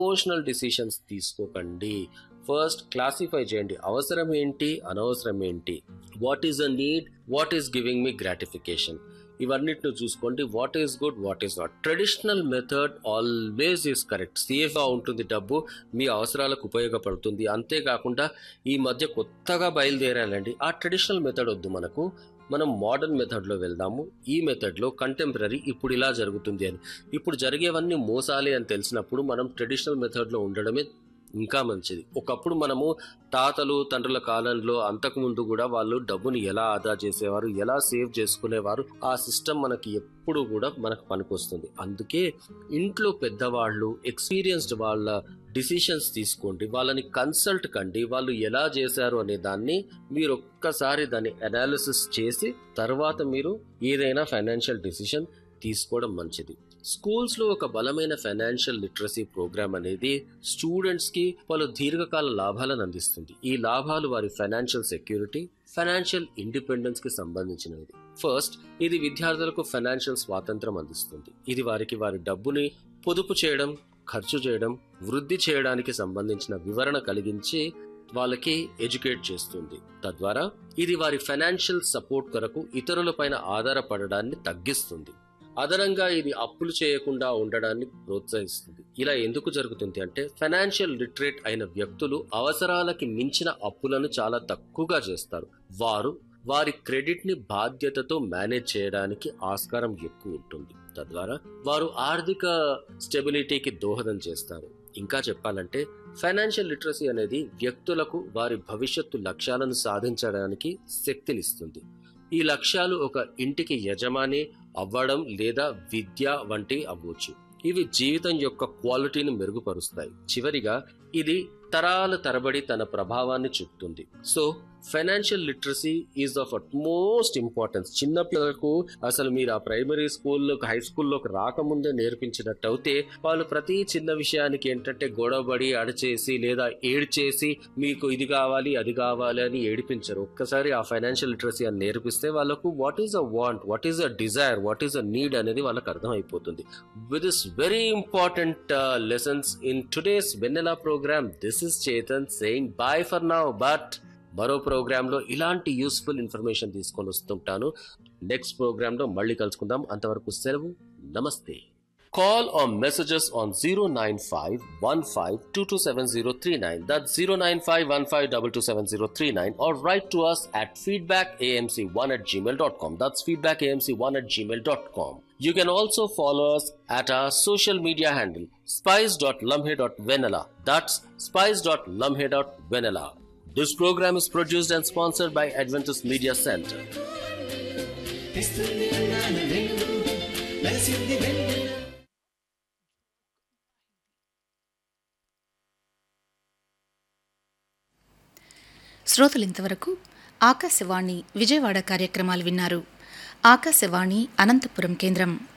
Emotional decisions తీసుకోకండి first classify చేయండి అవసరం ఏంటి అనవసరం ఏంటి what is a need what is giving me gratification ఇవన్నిటిని చూసుకోండి what is good what is not traditional method always is correct సేఫ్గా ఉంటుంది డబ్బు మీ అవసరాలకు ఉపయోగపడుతుంది అంతేకాకుండా ఈ మధ్య కొత్తగా బయలుదేరాలండి ఆ ట్రెడిషనల్ మెథడ్ వద్దు మనకు మనం మోడర్న్ మెథడ్లో వెళ్దాము ఈ మెథడ్లో కంటెంపరీ ఇప్పుడు ఇలా జరుగుతుంది అని ఇప్పుడు జరిగేవన్నీ మోసాలే అని తెలిసినప్పుడు మనం ట్రెడిషనల్ మెథడ్లో ఉండడమే ఇంకా మంచిది ఒకప్పుడు మనము తాతలు తండ్రుల కాలంలో అంతకుముందు కూడా వాళ్ళు డబ్బుని ఎలా ఆదా చేసేవారు ఎలా సేవ్ చేసుకునేవారు ఆ సిస్టమ్ మనకి ఎప్పుడు కూడా మనకు పనికొస్తుంది అందుకే ఇంట్లో పెద్దవాళ్ళు ఎక్స్పీరియన్స్డ్ వాళ్ళ డిసిషన్స్ తీసుకోండి వాళ్ళని కన్సల్ట్ కండి వాళ్ళు ఎలా చేశారు అనే దాన్ని మీరు ఒక్కసారి దాన్ని అనాలిసిస్ చేసి తర్వాత మీరు ఏదైనా ఫైనాన్షియల్ డిసిషన్ తీసుకోవడం మంచిది స్కూల్స్ లో ఒక బలమైన ఫైనాన్షియల్ లిటరసీ ప్రోగ్రామ్ అనేది స్టూడెంట్స్ కి పలు దీర్ఘకాల లాభాలను అందిస్తుంది ఈ లాభాలు వారి ఫైనాన్షియల్ సెక్యూరిటీ ఫైనాన్షియల్ ఇండిపెండెన్స్ కి సంబంధించినది ఫస్ట్ ఇది విద్యార్థులకు ఫైనాన్షియల్ స్వాతంత్రం అందిస్తుంది ఇది వారికి వారి డబ్బుని పొదుపు చేయడం ఖర్చు చేయడం వృద్ధి చేయడానికి సంబంధించిన వివరణ కలిగించి వాళ్ళకి ఎడ్యుకేట్ చేస్తుంది తద్వారా ఇది వారి ఫైనాన్షియల్ సపోర్ట్ కొరకు ఇతరులపైన ఆధారపడడాన్ని తగ్గిస్తుంది అదనంగా ఇది అప్పులు చేయకుండా ఉండడాన్ని ప్రోత్సహిస్తుంది ఇలా ఎందుకు జరుగుతుంది అంటే ఫైనాన్షియల్ లిటరేట్ అయిన వ్యక్తులు అవసరాలకి మించిన అప్పులను చాలా తక్కువగా చేస్తారు వారు వారి క్రెడిట్ ని బాధ్యతతో మేనేజ్ చేయడానికి ఆస్కారం ఎక్కువ ఉంటుంది తద్వారా వారు ఆర్థిక స్టెబిలిటీకి దోహదం చేస్తారు ఇంకా చెప్పాలంటే ఫైనాన్షియల్ లిటరసీ అనేది వ్యక్తులకు వారి భవిష్యత్తు లక్ష్యాలను సాధించడానికి శక్తినిస్తుంది ఈ లక్ష్యాలు ఒక ఇంటికి యజమాని అవ్వడం లేదా విద్య వంటివి అవ్వచ్చు ఇవి జీవితం యొక్క క్వాలిటీని మెరుగుపరుస్తాయి చివరిగా ఇది తరాల తరబడి తన ప్రభావాన్ని చూపుతుంది so financial literacy is of utmost importance చిన్న పిల్లలకు అసలు మీరు ఆ ప్రైమరీ స్కూల్లో హై స్కూల్లోకి రాకముందే నేర్పించినట్టు అయితే వాళ్ళు ప్రతి చిన్న విషయానికి ఏంటంటే గొడవబడి అడిచేసి లేదా ఏడ్చేసి మీకు ఇది కావాలి అది కావాలి అని ఏడిపించరు ఒక్కసారి ఆ ఫైనాన్షియల్ లిటరసీ అని నేర్పిస్తే వాళ్ళకు what is a want what is a desire what is a need అనేది వాళ్ళకి అర్థమైపోతుంది with is very important lessons in today's Vennela program this is Chetan saying bye for now but మరో ప్రోగ్రాంలో ఇలాంటి యూస్ఫుల్ ఇన్ఫర్మేషన్ తీసుకొని వస్తుంటాను నెక్స్ట్ ప్రోగ్రాంలో మళ్ళీ కలుసుకుందాం అంతవరకు సెలవు నమస్తే Call or messages on 09515227039. That's 09515227039 or write to us at feedbackamc1 at gmail.com. That's feedbackamc1 at gmail.com. You can also follow us at our social media handle spice.lumhe.vanilla. That's spice.lumhe.vanilla. This program is produced and sponsored by Adventist Media Center. ఇస్తుంది అన్నాను వెళ్ళు వెలసింది వెన్నెల శ్రోతలు ఇంతవరకు ఆకాశవాణి విజయవాడ కార్యక్రమాలు విన్నారు ఆకాశవాణి అనంతపురం కేంద్రం